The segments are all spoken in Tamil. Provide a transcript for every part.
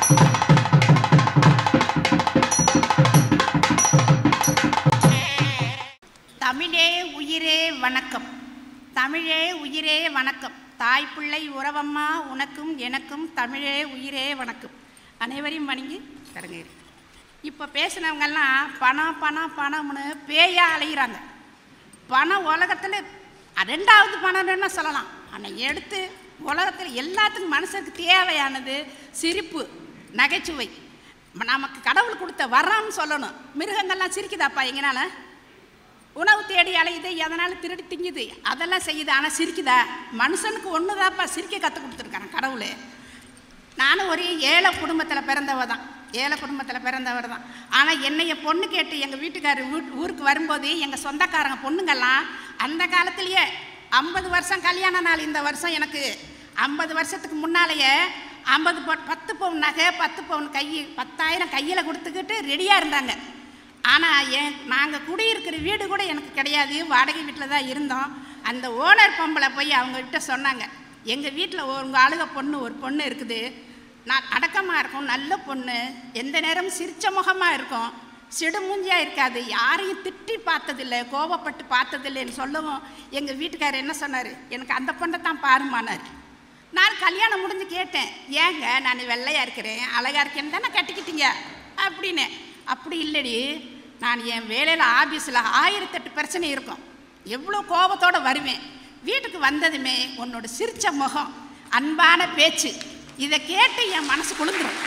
தமிழே உயிரே வணக்கம் தமிழே உயிரே வணக்கம் தாய் பிள்ளை உறவம்மா உனக்கும் எனக்கும் தமிழே உயிரே வணக்கம் அனைவரையும் வணங்கி தரங்க இப்போ பேசினவங்கெல்லாம் பணம் பணம் பணம்னு பேயா அலைகிறாங்க பணம் உலகத்தில் ரெண்டாவது பணம்னு சொல்லலாம் ஆனால் எடுத்து உலகத்தில் எல்லாத்துக்கும் மனுஷனுக்கு தேவையானது சிரிப்பு நகைச்சுவை நமக்கு கடவுள் கொடுத்த வரம்னு சொல்லணும் மிருகங்கள்லாம் சிரிக்குதாப்பா எங்கனால உணவு தேடி அலையுது எதனால திருடி திங்குது அதெல்லாம் செய்யுது ஆனால் சிரிக்குதா மனுஷனுக்கு ஒன்று தான்ப்பா சிரிக்க கற்றுக் கொடுத்துருக்காரன் கடவுள் நானும் ஒரு ஏழை குடும்பத்தில் பிறந்தவ தான் ஏழை குடும்பத்தில் பிறந்தவர் தான் ஆனால் என்னைய பொண்ணு கேட்டு எங்கள் வீட்டுக்காரர் வீட் ஊருக்கு வரும்போது எங்கள் சொந்தக்காரங்க பொண்ணுங்கெல்லாம் அந்த காலத்திலேயே ஐம்பது வருஷம் கல்யாண நாள் இந்த வருஷம் எனக்கு ஐம்பது வருஷத்துக்கு முன்னாலேயே ஐம்பது ப பத்து பவுன் நகை பத்து பவுன் கை பத்தாயிரம் கையில் கொடுத்துக்கிட்டு ரெடியாக இருந்தாங்க ஆனால் என் நாங்கள் குடியிருக்கிற வீடு கூட எனக்கு கிடையாது வாடகை வீட்டில் தான் இருந்தோம் அந்த ஓனர் பொம்பளை போய் அவங்ககிட்ட சொன்னாங்க எங்கள் வீட்டில் உங்கள் ஆளுக பொண்ணு ஒரு பொண்ணு இருக்குது நான் அடக்கமாக இருக்கும் நல்ல பொண்ணு எந்த நேரமும் சிரிச்ச முகமாக இருக்கும் சிடு மூஞ்சியாக இருக்காது யாரையும் திட்டி பார்த்ததில்ல கோபப்பட்டு பார்த்ததில்லைன்னு சொல்லவும் எங்கள் வீட்டுக்காரர் என்ன சொன்னார் எனக்கு அந்த பொண்ணை தான் பாருமானார் நான் கல்யாணம் முடிஞ்சு கேட்டேன் ஏங்க நான் வெள்ளையாக இருக்கிறேன் அழகாக இருக்கேன்னு தானே கட்டிக்கிட்டீங்க அப்படின்னு அப்படி இல்லடி நான் என் வேலையில் ஆஃபீஸில் ஆயிரத்தெட்டு பிரச்சனை இருக்கும் எவ்வளோ கோபத்தோடு வருவேன் வீட்டுக்கு வந்ததுமே உன்னோட சிரிச்ச முகம் அன்பான பேச்சு இதை கேட்டு என் மனசு குளிந்துரும்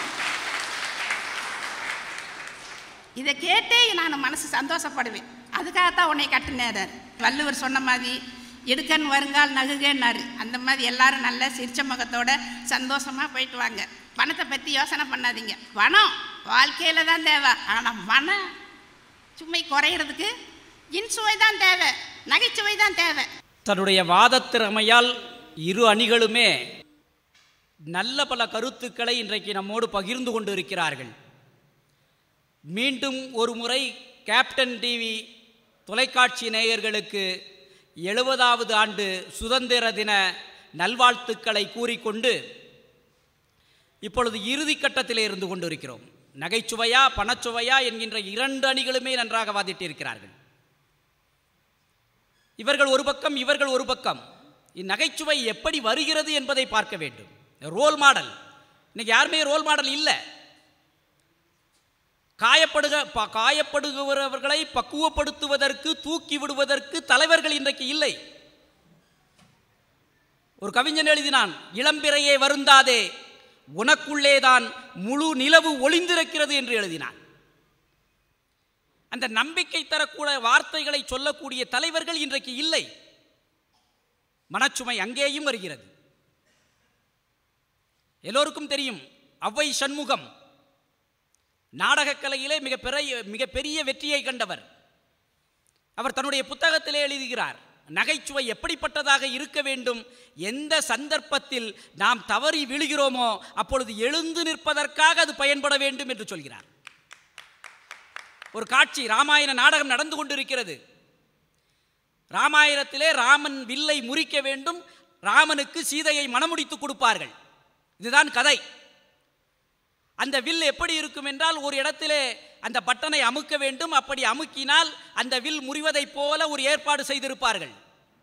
இதை கேட்டே நான் மனசு சந்தோஷப்படுவேன் அதுக்காகத்தான் உன்னை கட்டினார் வள்ளுவர் சொன்ன மாதிரி எடுக்கன் வருங்கால் நகுகன்னாரு அந்த மாதிரி எல்லாரும் நல்ல சிரிச்ச முகத்தோட சந்தோஷமாக போயிட்டு வாங்க பணத்தை பற்றி யோசனை பண்ணாதீங்க பணம் வாழ்க்கையில் தான் தேவை ஆனால் மனம் சும்மை குறையிறதுக்கு இன்சுவை தான் தேவை நகைச்சுவை தான் தேவை தன்னுடைய வாதத் திறமையால் இரு அணிகளுமே நல்ல பல கருத்துக்களை இன்றைக்கு நம்மோடு பகிர்ந்து கொண்டு இருக்கிறார்கள் மீண்டும் ஒரு முறை கேப்டன் டிவி தொலைக்காட்சி நேயர்களுக்கு எழுபதாவது ஆண்டு சுதந்திர தின நல்வாழ்த்துக்களை கூறிக்கொண்டு இப்பொழுது இறுதி கட்டத்திலே இருந்து கொண்டிருக்கிறோம் நகைச்சுவையா பணச்சுவையா என்கின்ற இரண்டு அணிகளுமே நன்றாக வாதிட்டிருக்கிறார்கள் இவர்கள் ஒரு பக்கம் இவர்கள் ஒரு பக்கம் இந்நகைச்சுவை எப்படி வருகிறது என்பதை பார்க்க வேண்டும் ரோல் மாடல் இன்னைக்கு யாருமே ரோல் மாடல் இல்லை காயப்படுக ப- காயப்படுகிறவர்களை பக்குவப்படுத்துவதற்கு தூக்கி விடுவதற்கு தலைவர்கள் இன்றைக்கு இல்லை ஒரு கவிஞன் எழுதினான் இளம்பிறையே வருந்தாதே உனக்குள்ளேதான் முழு நிலவு ஒளிந்திருக்கிறது என்று எழுதினான் அந்த நம்பிக்கை தரக்கூட வார்த்தைகளை சொல்லக்கூடிய தலைவர்கள் இன்றைக்கு இல்லை மனச்சுமை அங்கேயும் வருகிறது எல்லோருக்கும் தெரியும் ஔவை சண்முகம் நாடகக் கலையிலே மிக பெரிய மிகப்பெரிய வெற்றியை கண்டவர் அவர் தன்னுடைய புத்தகத்திலே எழுதுகிறார் நகைச்சுவை எப்படிப்பட்டதாக இருக்க வேண்டும் எந்த சந்தர்ப்பத்தில் நாம் தவறி விழுகிறோமோ அப்பொழுது எழுந்து நிற்பதற்காக அது பயன்பட வேண்டும் என்று சொல்கிறார் ஒரு காட்சி ராமாயண நாடகம் நடந்து கொண்டிருக்கிறது ராமாயணத்திலே ராமன் வில்லை முறிக்க வேண்டும் ராமனுக்கு சீதையை மணமுடித்து கொடுப்பார்கள் இதுதான் கதை அந்த வில் எப்படி இருக்கும் என்றால் ஒரு இடத்திலே அந்த பட்டனை அமுக்க வேண்டும் அப்படி அமுக்கினால் அந்த வில் முறிவதைப் போல ஒரு ஏற்பாடு செய்திருப்பார்கள்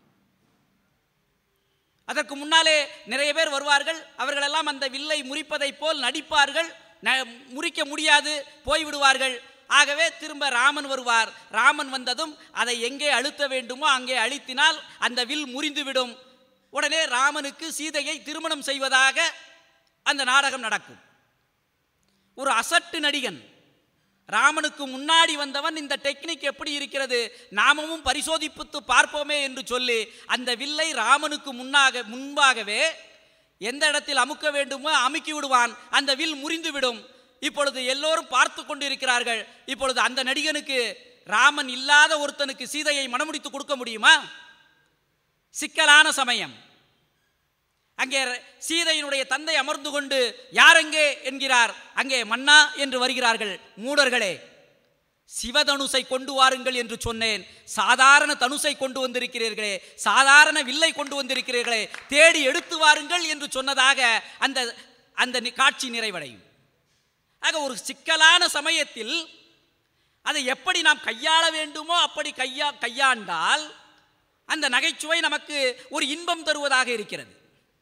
அதற்கு முன்னாலே நிறைய பேர் வருவார்கள் அவர்களெல்லாம் அந்த வில்லை முறிப்பதைப் போல் நடிப்பார்கள் ந- முறிக்க முடியாது போய்விடுவார்கள் ஆகவே திரும்ப ராமன் வருவார் ராமன் வந்ததும் அதை எங்கே அழுத்த வேண்டுமோ அங்கே அழுத்தினால் அந்த வில் முறிந்துவிடும் உடனே ராமனுக்கு சீதையை திருமணம் செய்வதாக அந்த நாடகம் நடக்கும் ஒரு அசட்டு நடிகன் ராமனுக்கு முன்னாடி வந்தவன் இந்த டெக்னிக் எப்படி இருக்கிறது நாமமும் பரிசோதிப்புத்து பார்ப்போமே என்று சொல்லி அந்த வில்லை ராமனுக்கு முன்னாக முன்பாகவே எந்த இடத்தில் அமுக்க வேண்டுமோ அமுக்கி விடுவான் அந்த வில் முறிந்துவிடும் இப்பொழுது எல்லோரும் பார்த்து கொண்டிருக்கிறார்கள் இப்பொழுது அந்த நடிகனுக்கு ராமன் இல்லாத ஒருத்தனுக்கு சீதையை மணமுடித்து கொடுக்க முடியுமா சிக்கலான சமயம் அங்கே ர- சீதையினுடைய தந்தை அமர்ந்து கொண்டு யாரெங்கே என்கிறார் அங்கே மன்னா என்று வருகிறார்கள் மூடர்களே சிவதனுசை கொண்டு வாருங்கள் என்று சொன்னேன் சாதாரண தனுசை கொண்டு வந்திருக்கிறீர்களே சாதாரண வில்லை கொண்டு வந்திருக்கிறீர்களே தேடி எடுத்து வாருங்கள் என்று சொன்னதாக அந்த அந்த நி- காட்சி நிறைவடையும் ஆக ஒரு சிக்கலான சமயத்தில் அதை எப்படி நாம் கையாள வேண்டுமோ அப்படி கையா கையாண்டால் அந்த நகைச்சுவை நமக்கு ஒரு இன்பம் தருவதாக இருக்கிறது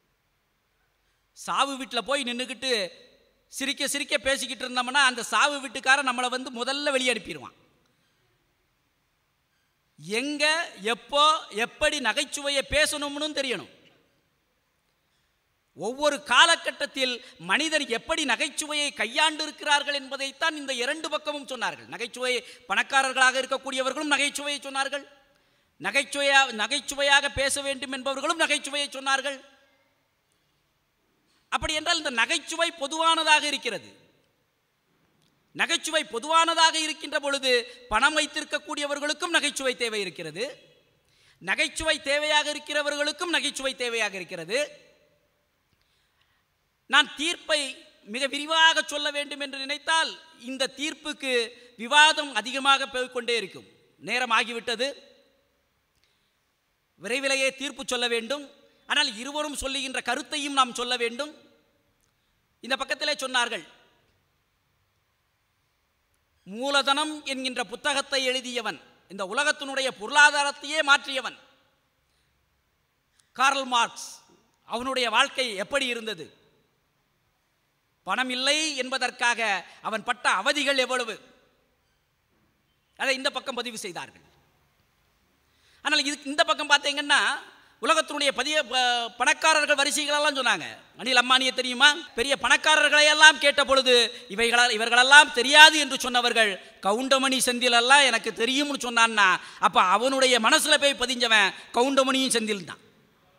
சாவு வீட்டில் போய் நின்றுக்கிட்டு சிரிக்க சிரிக்க பேசிக்கிட்டு இருந்தோம்னா அந்த சாவு வீட்டுக்காரன் நம்மளை வந்து முதல்ல வெளியே அனுப்பிடுவான் எங்க எப்போ எப்படி நகைச்சுவையை பேசணும்னு தெரியணும் ஒவ்வொரு காலகட்டத்தில் மனிதர் எப்படி நகைச்சுவையை கையாண்டு இருக்கிறார்கள் என்பதைத்தான் இந்த இரண்டு பக்கமும் சொன்னார்கள் நகைச்சுவை பணக்காரர்களாக இருக்கக்கூடியவர்களும் நகைச்சுவையை சொன்னார்கள் நகைச்சுவையா நகைச்சுவையாக பேச வேண்டும் என்பவர்களும் நகைச்சுவையை சொன்னார்கள் அப்படி என்றால் இந்த நகைச்சுவை பொதுவானதாக இருக்கிறது நகைச்சுவை பொதுவானதாக இருக்கின்ற பொழுது பணம் வைத்திருக்கக்கூடியவர்களுக்கும் நகைச்சுவை தேவை இருக்கிறது நகைச்சுவை தேவையாக இருக்கிறவர்களுக்கும் நகைச்சுவை தேவையாக இருக்கிறது நான் தீர்ப்பை மிக விரிவாக சொல்ல வேண்டும் என்று நினைத்தால் இந்த தீர்ப்புக்கு விவாதம் அதிகமாக போய்க்கொண்டே இருக்கும் நேரம் ஆகிவிட்டது விரைவிலேயே தீர்ப்பு சொல்ல வேண்டும் ஆனால் இருவரும் சொல்லுகின்ற கருத்தையும் நாம் சொல்ல வேண்டும் இந்த பக்கத்திலே சொன்னார்கள் மூலதனம் என்கின்ற புத்தகத்தை எழுதியவன் இந்த உலகத்தினுடைய பொருளாதாரத்தையே மாற்றியவன் கார்ல் மார்க்ஸ் அவனுடைய வாழ்க்கை எப்படி இருந்தது பணம் இல்லை என்பதற்காக அவன் பட்ட அவதிகள் எவ்வளவு அதை இந்த பக்கம் பதிவு செய்தார்கள் ஆனால் இது இந்த பக்கம் பார்த்தீங்கன்னா உலகத்தினுடைய பதிய ப- பணக்காரர்கள் வரிசைகளெல்லாம் சொன்னாங்க அனில் அம்மானியை தெரியுமா பெரிய பணக்காரர்களை எல்லாம் கேட்ட பொழுது இவைகள இவர்களெல்லாம் தெரியாது என்று சொன்னவர்கள் கவுண்டமணி செந்திலெல்லாம் எனக்கு தெரியும்னு சொன்னான்னா அப்போ அவனுடைய மனசில் போய் பதிஞ்சவன் கவுண்டமணியும் செந்தில் தான்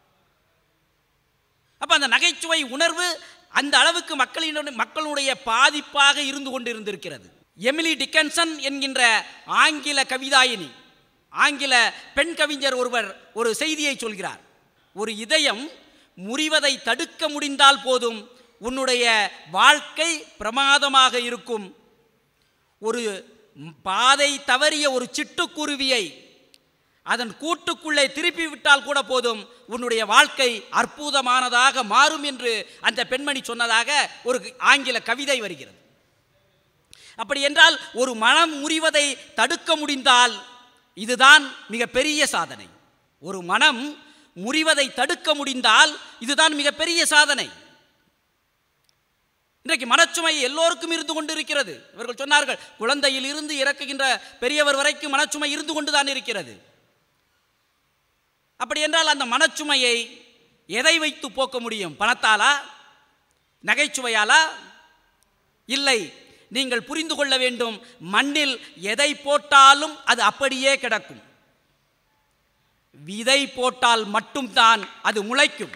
அப்போ அந்த நகைச்சுவை உணர்வு அந்த அளவுக்கு மக்களினுடைய மக்களுடைய பாதிப்பாக இருந்து கொண்டிருந்திருக்கிறது எமிலி டிக்கன்சன் என்கின்ற ஆங்கில கவிதாயினி ஆங்கில பெண் கவிஞர் ஒருவர் ஒரு செய்தியை சொல்கிறார் ஒரு இதயம் முறிவதை தடுக்க முடிந்தால் போதும் உன்னுடைய வாழ்க்கை பிரமாதமாக இருக்கும் ஒரு பாதை தவறிய ஒரு சிட்டுக்குருவியை அதன் கூட்டுக்குள்ளே திருப்பி விட்டால் கூட போதும் உன்னுடைய வாழ்க்கை அற்புதமானதாக மாறும் என்று அந்த பெண்மணி சொன்னதாக ஒரு ஆங்கில கவிதை வருகிறது அப்படி என்றால் ஒரு மனம் முறிவதை தடுக்க முடிந்தால் இதுதான் மிகப்பெரிய சாதனை ஒரு மனம் முறிவதை தடுக்க முடிந்தால் இதுதான் மிகப்பெரிய சாதனை இன்றைக்கு மனச்சுமை எல்லோருக்கும் இருந்து கொண்டிருக்கிறது இவர்கள் சொன்னார்கள் குழந்தையில் இருந்து இறக்குகின்ற பெரியவர் வரைக்கும் மனச்சுமை இருந்து கொண்டுதான் இருக்கிறது அப்படி என்றால் அந்த மனச்சுமையை எதை வைத்து போக்க முடியும் பணத்தாலா நகைச்சுவையாலா இல்லை நீங்கள் புரிந்து கொள்ள வேண்டும் மண்ணில் எதை போட்டாலும் அது அப்படியே கிடக்கும் விதை போட்டால் மட்டும்தான் அது முளைக்கும்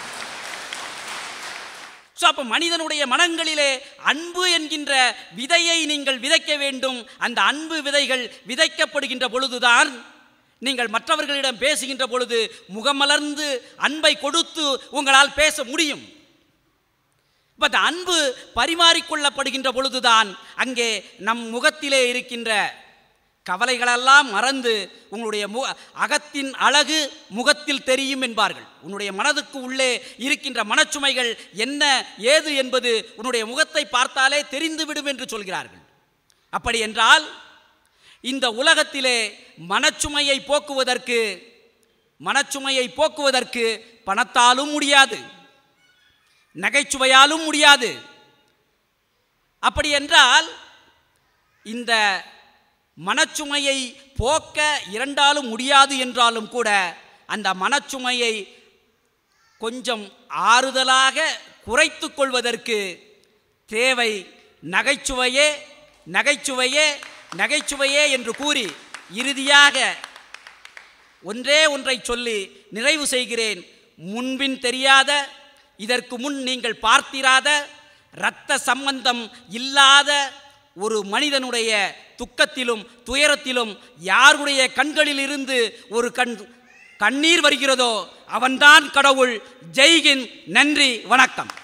ஸோ அப்போ மனிதனுடைய மனங்களிலே அன்பு என்கின்ற விதையை நீங்கள் விதைக்க வேண்டும் அந்த அன்பு விதைகள் விதைக்கப்படுகின்ற பொழுதுதான் நீங்கள் மற்றவர்களிடம் பேசுகின்ற பொழுது முகமலர்ந்து அன்பை கொடுத்து உங்களால் பேச முடியும் இப்ப அந்த அன்பு பரிமாறிக்கொள்ளப்படுகின்ற பொழுதுதான் அங்கே நம் முகத்திலே இருக்கின்ற கவலைகளெல்லாம் மறந்து உங்களுடைய மு அகத்தின் அழகு முகத்தில் தெரியும் என்பார்கள் உன்னுடைய மனதுக்கு உள்ளே இருக்கின்ற மனச்சுமைகள் என்ன ஏது என்பது உன்னுடைய முகத்தை பார்த்தாலே தெரிந்துவிடும் என்று சொல்கிறார்கள் அப்படி என்றால் இந்த உலகத்திலே மனச்சுமையை போக்குவதற்கு மனச்சுமையை போக்குவதற்கு பணத்தாலும் முடியாது நகைச்சுவையாலும் முடியாது அப்படி என்றால் இந்த மனச்சுமையை போக்க இரண்டாலும் முடியாது என்றாலும் கூட அந்த மனச்சுமையை கொஞ்சம் ஆறுதலாக குறைத்து கொள்வதற்கு தேவை நகைச்சுவையே நகைச்சுவையே நகைச்சுவையே என்று கூறி இறுதியாக ஒன்றே ஒன்றை சொல்லி நிறைவு செய்கிறேன் முன்பின் தெரியாத இதற்கு முன் நீங்கள் பார்த்திராத இரத்த சம்பந்தம் இல்லாத ஒரு மனிதனுடைய துக்கத்திலும் துயரத்திலும் யாருடைய கண்களில் இருந்து ஒரு கண் கண்ணீர் வருகிறதோ அவன்தான் கடவுள் ஜெய்கின் நன்றி வணக்கம்